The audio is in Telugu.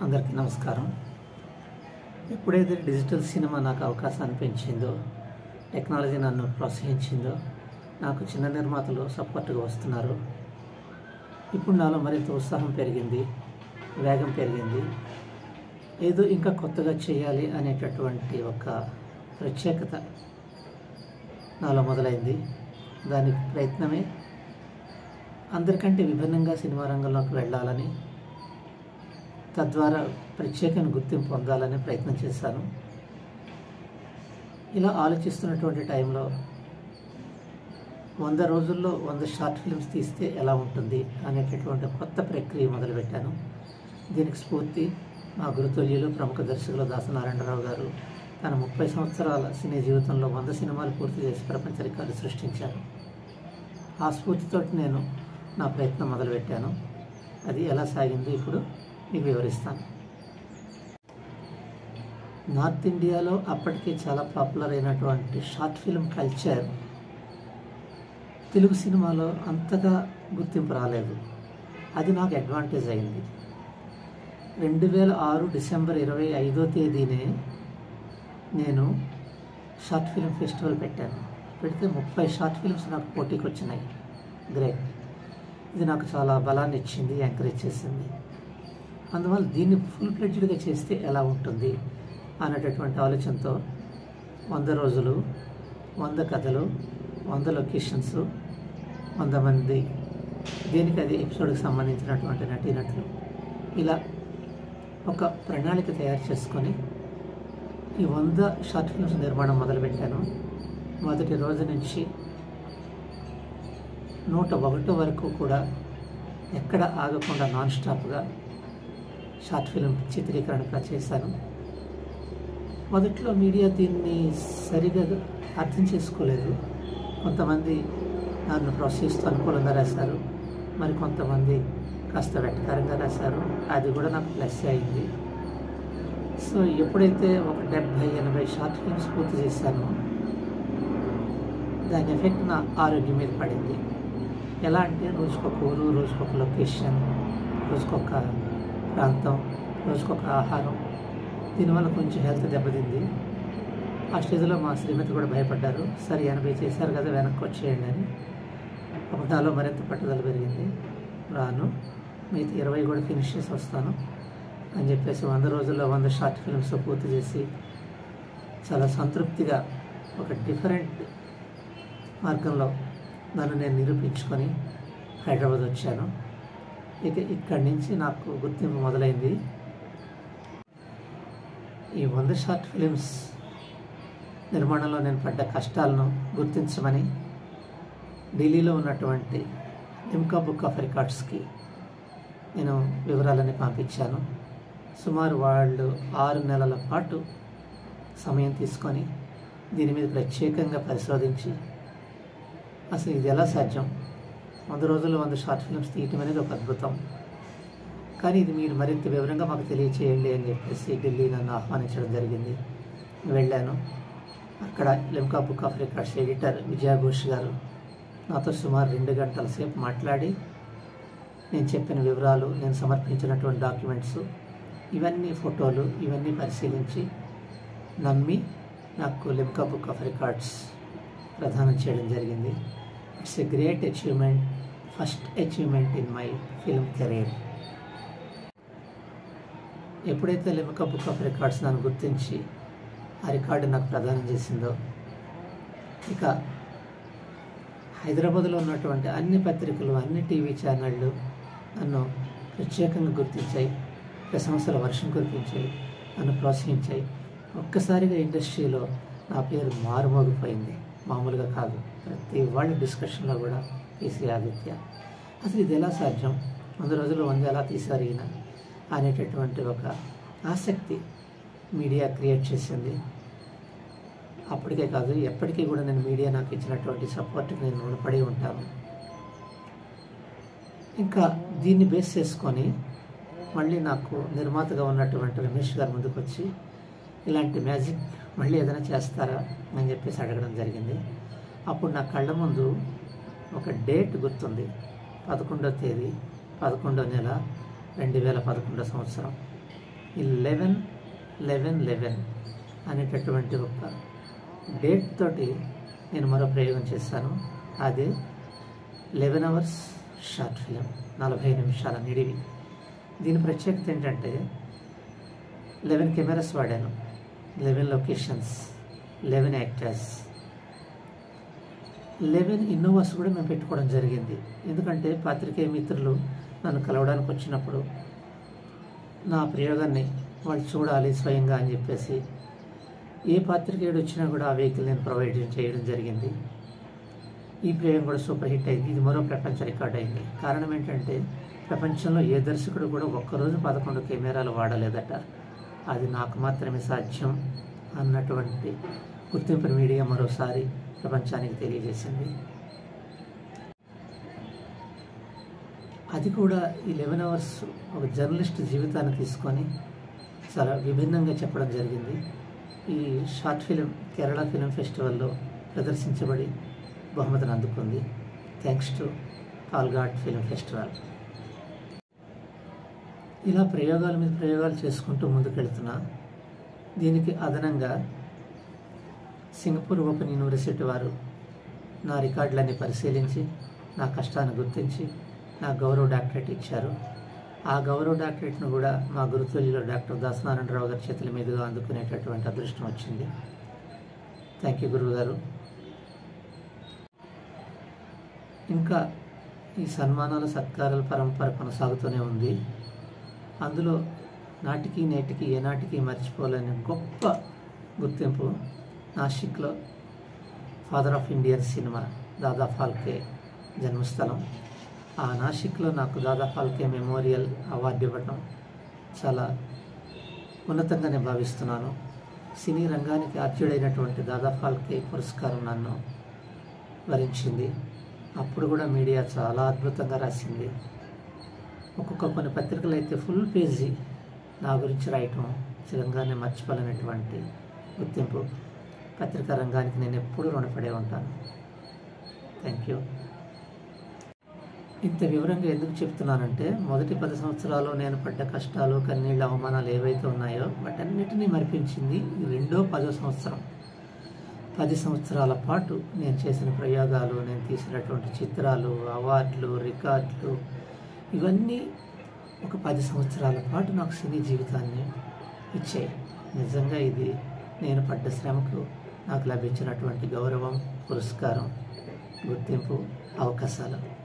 అందరికీ నమస్కారం ఎప్పుడైతే డిజిటల్ సినిమా నాకు అవకాశాన్ని పెంచిందో టెక్నాలజీ నన్ను ప్రోత్సహించిందో నాకు చిన్న నిర్మాతలు సపోర్ట్గా వస్తున్నారు ఇప్పుడు నాలో మరింత ఉత్సాహం పెరిగింది వేగం పెరిగింది ఏదో ఇంకా కొత్తగా చేయాలి అనేటటువంటి ఒక ప్రత్యేకత నాలో మొదలైంది దాని ప్రయత్నమే అందరికంటే విభిన్నంగా సినిమా రంగంలోకి వెళ్ళాలని తద్వారా ప్రత్యేకమైన గుర్తింపు పొందాలని ప్రయత్నం చేశాను ఇలా ఆలోచిస్తున్నటువంటి టైంలో వంద రోజుల్లో వంద షార్ట్ ఫిల్మ్స్ తీస్తే ఎలా ఉంటుంది అనేటటువంటి కొత్త ప్రక్రియ మొదలుపెట్టాను దీనికి స్ఫూర్తి మా గురుతుల్యులు ప్రముఖ దర్శకులు దాసనారాయణరావు గారు తన ముప్పై సంవత్సరాల సినీ జీవితంలో వంద సినిమాలు పూర్తి చేసి ప్రపంచ రికార్డు సృష్టించారు ఆ స్ఫూర్తితోటి నేను నా ప్రయత్నం మొదలుపెట్టాను అది ఎలా సాగిందో ఇప్పుడు మీకు వివరిస్తాను నార్త్ ఇండియాలో అప్పటికే చాలా పాపులర్ అయినటువంటి షార్ట్ ఫిల్మ్ కల్చర్ తెలుగు సినిమాలో అంతగా గుర్తింపు రాలేదు అది నాకు అడ్వాంటేజ్ అయింది రెండు వేల ఆరు డిసెంబర్ ఇరవై ఐదో తేదీనే నేను షార్ట్ ఫిల్మ్ ఫెస్టివల్ పెట్టాను పెడితే ముప్పై షార్ట్ ఫిల్మ్స్ నాకు పోటీకి వచ్చినాయి గ్రేట్ ఇది నాకు చాలా బలాన్ని ఇచ్చింది ఎంకరేజ్ చేసింది అందువల్ల దీన్ని ఫుల్ ఫ్లెడ్జ్డ్గా చేస్తే ఎలా ఉంటుంది అనేటటువంటి ఆలోచనతో వంద రోజులు వంద కథలు వంద లొకేషన్స్ వంద మంది దేనికి అది ఎపిసోడ్కి సంబంధించినటువంటి నటీనటులు ఇలా ఒక ప్రణాళిక తయారు చేసుకొని ఈ వంద షార్ట్ ఫిల్మ్స్ నిర్మాణం మొదలుపెట్టాను మొదటి రోజు నుంచి నూట ఒకటి వరకు కూడా ఎక్కడ ఆగకుండా నాన్ స్టాప్గా షార్ట్ ఫిల్మ్ చిత్రీకరణ చేశాను మొదట్లో మీడియా దీన్ని సరిగా అర్థం చేసుకోలేదు కొంతమంది నన్ను ప్రోత్సహిస్తూ అనుకూలంగా రాశారు మరి కొంతమంది కాస్త వెటకారంగా రాశారు అది కూడా నాకు ప్లస్ అయింది సో ఎప్పుడైతే ఒక డెబ్భై ఎనభై షార్ట్ ఫిల్మ్స్ పూర్తి చేశానో దాని ఎఫెక్ట్ నా ఆరోగ్యం మీద పడింది ఎలా అంటే రోజుకొక ఊరు రోజుకొక లొకేషన్ రోజుకొక ప్రాంతం రోజుకొక ఆహారం దీనివల్ల కొంచెం హెల్త్ దెబ్బతింది ఆ స్టేజ్లో మా శ్రీమతి కూడా భయపడ్డారు సరే ఎనభై చేశారు కదా వెనక్కి వచ్చేయండి అని అప్పుడు నాలో మరింత పట్టుదల పెరిగింది రాను మిగతా ఇరవై కూడా ఫినిష్ చేసి వస్తాను అని చెప్పేసి వంద రోజుల్లో వంద షార్ట్ ఫిల్మ్స్ పూర్తి చేసి చాలా సంతృప్తిగా ఒక డిఫరెంట్ మార్గంలో నన్ను నేను నిరూపించుకొని హైదరాబాద్ వచ్చాను ఇక ఇక్కడి నుంచి నాకు గుర్తింపు మొదలైంది ఈ వంద షార్ట్ ఫిలిమ్స్ నిర్మాణంలో నేను పడ్డ కష్టాలను గుర్తించమని ఢిల్లీలో ఉన్నటువంటి లిమ్కా బుక్ ఆఫ్ రికార్డ్స్కి నేను వివరాలని పంపించాను సుమారు వాళ్ళు ఆరు నెలల పాటు సమయం తీసుకొని దీని మీద ప్రత్యేకంగా పరిశోధించి అసలు ఇది ఎలా సాధ్యం వంద రోజుల్లో వంద షార్ట్ ఫిల్మ్స్ తీయటం అనేది ఒక అద్భుతం కానీ ఇది మీరు మరింత వివరంగా మాకు తెలియచేయండి అని చెప్పేసి ఢిల్లీ నన్ను ఆహ్వానించడం జరిగింది వెళ్ళాను అక్కడ Limca book of records editor Vijaya Ghosh గారు నాతో సుమారు రెండు గంటల సేపు మాట్లాడి నేను చెప్పిన వివరాలు నేను సమర్పించినటువంటి డాక్యుమెంట్స్ ఇవన్నీ ఫోటోలు ఇవన్నీ పరిశీలించి నమ్మి నాకు లిమ్కా బుక్ ఆఫ్ రికార్డ్స్ ప్రదానం చేయడం జరిగింది it's a great achievement first achievement in my film career ఎప్పుడైతే లిమ్కా బుక్ ఆఫ్ రికార్డ్స్ నన్ను గుర్తించి ఆ రికార్డు నాకు ప్రదానం చేసిందో ఇక హైదరాబాద్లో ఉన్నటువంటి అన్ని పత్రికలు అన్ని టీవీ ఛానళ్ళు నన్ను ప్రత్యేకంగా గుర్తించాయి ప్రశంసల వర్షం కురిపించాయి నన్ను ప్రోత్సహించాయి ఒక్కసారిగా ఇండస్ట్రీలో నా పేరు మారుమోగిపోయింది మామూలుగా కాదు ప్రతి వాళ్ళ డిస్కషన్లో కూడా పీసీ ఆదిత్య అసలు ఇది ఎలా సాధ్యం వంద రోజులు వంద ఎలా తీశారు ఈయన అనేటటువంటి ఒక ఆసక్తి మీడియా క్రియేట్ చేసింది అప్పటికే కాదు ఎప్పటికీ కూడా నేను మీడియా నాకు ఇచ్చినటువంటి సపోర్ట్కి నేను రుణపడి ఉంటాను ఇంకా దీన్ని బేస్ చేసుకొని మళ్ళీ నాకు నిర్మాతగా ఉన్నటువంటి రమేష్ గారు ముందుకు వచ్చి ఇలాంటి మ్యాజిక్ మళ్ళీ ఏదైనా చేస్తారా అని చెప్పేసి అడగడం జరిగింది అప్పుడు నా కళ్ళ ముందు ఒక డేట్ గుర్తుంది పదకొండో తేదీ పదకొండో నెల రెండు వేల పదకొండో సంవత్సరం ఈ లెవెన్ లెవెన్ లెవెన్ అనేటటువంటి ఒక డేట్ తోటి నేను మరో ప్రయోగం చేశాను అదే లెవెన్ అవర్స్ షార్ట్ ఫిలిం నలభై నిమిషాల నిడివి దీని ప్రత్యేకత ఏంటంటే లెవెన్ కెమెరాస్ వాడాను eleven locations eleven actors eleven Innovas కూడా మేము పెట్టుకోవడం జరిగింది ఎందుకంటే పాత్రికేయ మిత్రులు నన్ను కలవడానికి వచ్చినప్పుడు నా ప్రయోగాన్ని వాళ్ళు చూడాలి స్వయంగా అని చెప్పేసి ఏ పాత్రికేయుడు వచ్చినా కూడా ఆ వెహికల్ నేను ప్రొవైడ్ చేయడం జరిగింది ఈ ప్రయోగం కూడా సూపర్ హిట్ అయింది ఇది మరో ప్రపంచ రికార్డ్ అయింది కారణం ఏంటంటే ప్రపంచంలో ఏ దర్శకుడు కూడా ఒక్కరోజు పదకొండు కెమెరాలు వాడలేదట అది నాకు మాత్రమే సాధ్యం అన్నటువంటి గుర్తింపు మీడియా మరోసారి ప్రపంచానికి తెలియజేసింది అది కూడా ఈ లెవెన్ అవర్స్ ఒక జర్నలిస్ట్ జీవితాన్ని తీసుకొని చాలా విభిన్నంగా చెప్పడం జరిగింది ఈ షార్ట్ ఫిలిం కేరళ ఫిలిం ఫెస్టివల్లో ప్రదర్శించబడి బహుమతిని అందుకుంది thanks to Palghat film festival ఇలా ప్రయోగాల మీద ప్రయోగాలు చేసుకుంటూ ముందుకెళ్తున్నా దీనికి అదనంగా సింగపూర్ ఓపెన్ యూనివర్సిటీ వారు నా రికార్డులన్నీ పరిశీలించి నా కష్టాన్ని గుర్తించి నా గౌరవ డాక్టరేట్ ఇచ్చారు ఆ గౌరవ డాక్టరేట్ను కూడా మా గురుతుల్యులు డాక్టర్ దాసనారాయణరావు గారి చేతుల మీదుగా అందుకునేటటువంటి అదృష్టం వచ్చింది థ్యాంక్ యూ గురువు గారు ఇంకా ఈ సన్మానాల సత్కారాల పరంపర కొనసాగుతూనే ఉంది అందులో నాటికి నేటికి ఏనాటికి మర్చిపోలేని గొప్ప గుర్తింపు నాసిక్లో father of Indian cinema Dada Phalke జన్మస్థలం ఆ నాసిక్లో నాకు దాదా ఫాల్కే మెమోరియల్ అవార్డు ఇవ్వటం చాలా ఉన్నతంగా నేను భావిస్తున్నాను సినీ రంగానికి ఆద్యుడైనటువంటి దాదా ఫాల్కే పురస్కారం నన్ను వరించింది అప్పుడు కూడా మీడియా చాలా అద్భుతంగా రాసింది ఒక్కొక్క కొన్ని పత్రికలు అయితే ఫుల్ పేజీ నా గురించి రాయటం చిరంగానే మర్చిపోలేనటువంటి గుర్తింపు పత్రికా రంగానికి నేను ఎప్పుడూ రుణపడే ఉంటాను థ్యాంక్ యూ ఇంత వివరంగా ఎందుకు చెప్తున్నానంటే మొదటి పది సంవత్సరాలు నేను పడ్డ కష్టాలు కన్నీళ్ళ అవమానాలు ఏవైతే ఉన్నాయో వాటన్నిటినీ మరిపించింది ఈ రెండో పదో సంవత్సరం పది సంవత్సరాల పాటు నేను చేసిన ప్రయోగాలు నేను తీసినటువంటి చిత్రాలు అవార్డులు రికార్డులు ఇవన్నీ ఒక పది సంవత్సరాల పాటు నాకు సినీ జీవితాన్ని ఇచ్చాయి నిజంగా ఇది నేను పడ్డ శ్రమకు నాకు లభించినటువంటి గౌరవం పురస్కారం గుర్తింపు అవకాశాలు